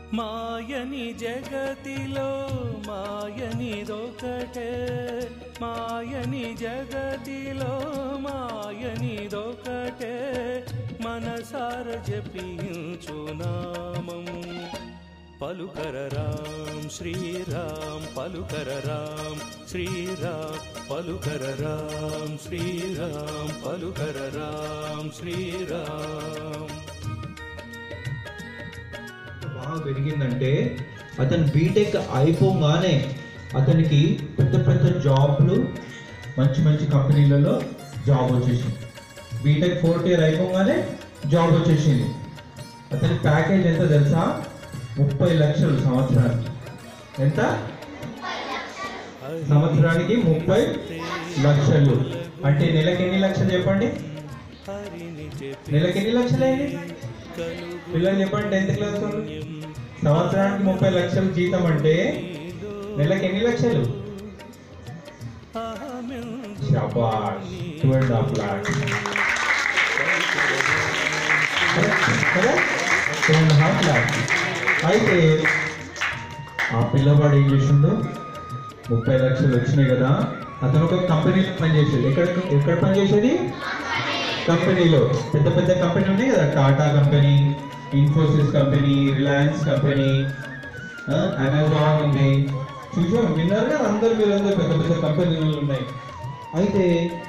మాయని జగతిలో మాయనిదొకటే మాయని జగతిలో మాయనిదొకటే మనసార జపించు నామం పలుకర రాం శ్రీరామ్ పలుకర రాం శ్రీరామ్ పలుకర రాం శ్రీరామ్ పలుకర రాం శ్రీరామ్ బాగా పెరిగిందంటే అతను బీటెక్ అయిపోగానే అతనికి పెద్ద పెద్ద జాబ్లు మంచి మంచి కంపెనీలలో జాబ్ వచ్చేసింది బీటెక్ ఫోర్త్ ఇయర్ అయిపోగానే జాబ్ వచ్చేసింది అతని ప్యాకేజ్ ఎంత తెలుసా ముప్పై లక్షలు సంవత్సరానికి ఎంత సంవత్సరానికి ముప్పై లక్షలు అంటే నెలకి ఎన్ని లక్షలు చెప్పండి నెలకి ఎన్ని లక్షలు అయింది పిల్లలు చెప్పండి టెన్త్ క్లాస్ వాళ్ళు సంవత్సరానికి ముప్పై లక్షలు జీతం అంటే నెలకి ఎన్ని లక్షలు షబాష్ టూ అండ్ హాఫ్ లాక్ కదా టూ అండ్ హాఫ్ లాక్ అయితే ఆ పిల్లవాడు ఏం చేసిండు ముప్పై లక్షలు వచ్చినాయి కదా అతను ఒక కంపెనీలో పనిచేసేది ఎక్కడ ఎక్కడ పనిచేసేది కంపెనీలో పెద్ద పెద్ద కంపెనీ ఉన్నాయి కదా Tata company Infosys company Reliance company Amazon ఉంది చూసాం విన్నారు కదా అందరు మీరందరూ పెద్ద పెద్ద కంపెనీలు ఉన్నాయి అయితే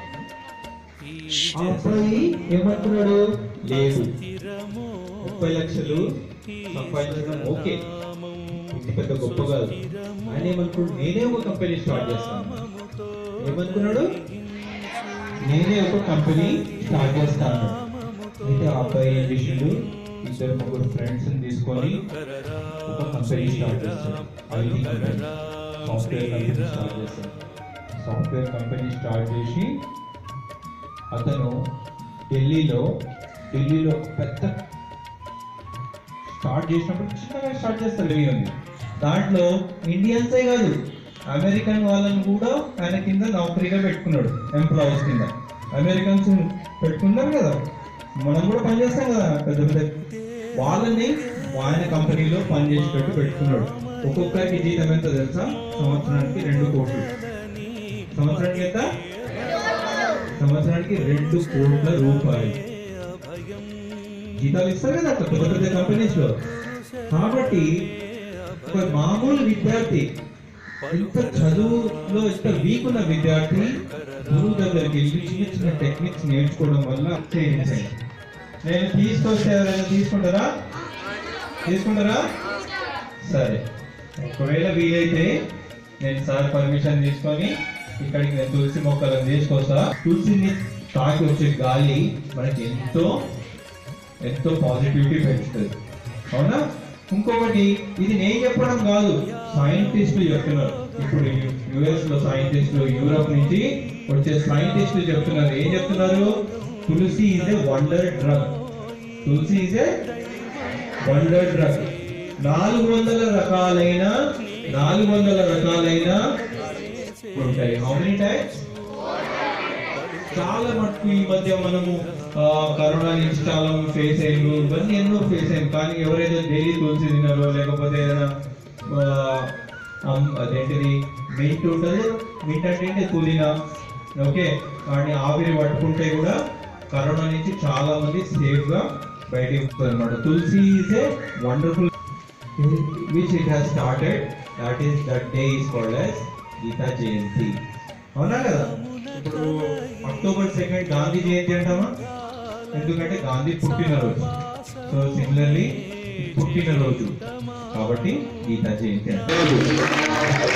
ఆ అబ్బాయి ఏమనుకున్నాడు లేదు ముప్పై లక్షలు సంపాదించడం ఓకే ఇది పెద్ద గొప్ప కాదు ఆయన ఏమనుకున్నాడు నేనే ఒక కంపెనీ స్టార్ట్ చేస్తాను ఏమనుకున్నాడు నేనే ఒక కంపెనీ స్టార్ట్ చేస్తాను అయితే ఆ అబ్బాయి ఏం చేసిండు ఇద్దరు ముగ్గురు ఫ్రెండ్స్ తీసుకొని ఒక కంపెనీ స్టార్ట్ చేస్తాడు IT company software company start చేస్తాడు సాఫ్ట్వేర్ కంపెనీ స్టార్ట్ చేసి అతను ఢిల్లీలో ఢిల్లీలో ఒక పెద్ద స్టార్ట్ చేసినప్పుడు చిన్నగా స్టార్ట్ చేస్తారు ఢిల్లీ ఉంది దాంట్లో ఇండియన్సే కాదు అమెరికన్ వాళ్ళని కూడా ఆయన కింద నౌకరీగా పెట్టుకున్నాడు ఎంప్లాయీస్ కింద అమెరికన్స్ పెట్టుకున్నారు కదా మనం కూడా పనిచేస్తాం కదా పెద్ద పెద్ద వాళ్ళని ఆయన కంపెనీలో పనిచేసేటట్టు పెట్టుకున్నాడు ఒక్కొక్కరికి జీతం ఎంత తెలుసా సంవత్సరానికి రెండు కోట్లు సంవత్సరానికి ఎంత సంవత్సరానికి రెండు కోట్ల రూపాయలు జీతాలు ఇస్తారు కదా అట్లా పెద్ద పెద్ద కంపెనీస్ లో కాబట్టి ఒక మామూలు విద్యార్థి ఇంత చదువులో ఇంత వీక్ ఉన్న విద్యార్థి గురువు దగ్గరికి వెళ్ళి చిన్న చిన్న టెక్నిక్స్ నేర్చుకోవడం వల్ల చేంజ్ అయింది నేను తీసుకొస్తే ఎవరైనా తీసుకుంటారా తీసుకుంటారా సరే ఒకవేళ వీలైతే నేను సార్ పర్మిషన్ తీసుకొని ఇక్కడికి నేను తులసి మొక్కలను తీసుకొస్తా తులసిని తాకి వచ్చే గాలి మనకి ఎంతో ఎంతో పాజిటివిటీ పెంచుతుంది అవునా ఇంకొకటి ఇది నేను చెప్పడం కాదు సైంటిస్టులు చెప్తున్నారు ఇప్పుడు యుఎస్ లో సైంటిస్టులు యూరోప్ నుంచి వచ్చే సైంటిస్టులు చెప్తున్నారు ఏం చెప్తున్నారు tulsi is a wonder drug tulsi is a wonder drug నాలుగు వందల రకాలైన నాలుగు వందల రకాలైన ఉంటాయి హౌ మెనీ టైప్స్ చాలా మటుకు ఈ మధ్య మనము ఆ, కరోనా నుంచి చాలా ఫేస్ అయ్యారు ఇవన్నీ ఎన్నో ఫేస్ అయ్యాం కానీ ఎవరైతే డైలీ తులసి తిన్నారో లేకపోతే ఏదైనా ఆ, అమ్- అదేంటిది మింట్ ఉంటుంది మింట్ అంటే ఏంటి పుదీనా ఓకే వాడిని ఆవిరి పట్టుకుంటే కూడా కరోనా నుంచి చాలా మంది సేఫ్ గా బయటికి వస్తుంది అనమాట tulsi is a wonderful which it has started that is that day is called as Gita Jayanti అవునా కదా ఇప్పుడు అక్టోబర్ సెకండ్ గాంధీ జయంతి అంటామా ఎందుకంటే గాంధీ పుట్టినరోజు సో సిమిలర్లీ పుట్టినరోజు కాబట్టి గీతా జయంతి అంటారు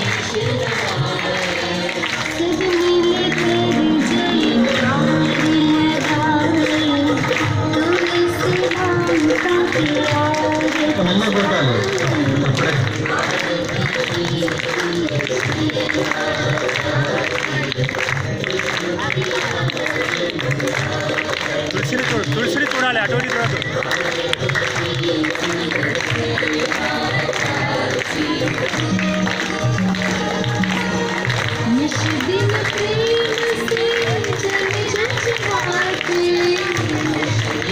सब मिलकर जय మళ్ళీ కొట్టాలి అప్పుడే తులసిని చూడు తులసిని చూడాలి అటువంటి చూడదు निष्दिन प्रेम से जन जज्बाते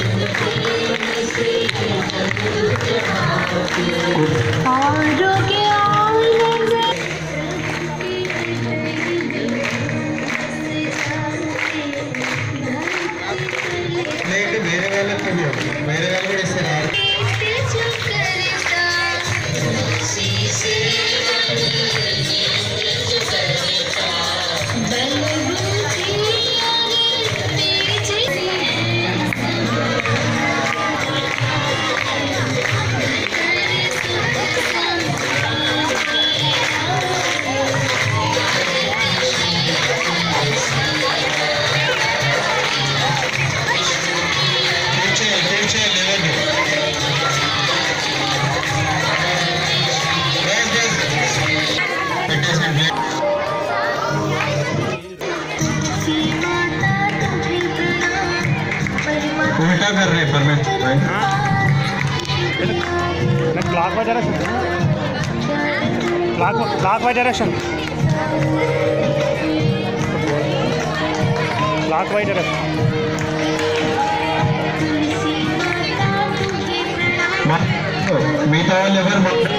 आरोग्य ప్లేట్ వేరే వాళ్ళకి ఇవ్వదు. వేరే వాళ్ళు కూడా ఇస్తారు చేయాలి టేప్ చేయాలి లేదండి రైట్, రైట్. పెట్టేసేయండి ప్లేట్. उल्टा कर रहे पर मैं clockwise direction clock clockwise direction clockwise direction మిగతా వాళ్ళు ఎవరు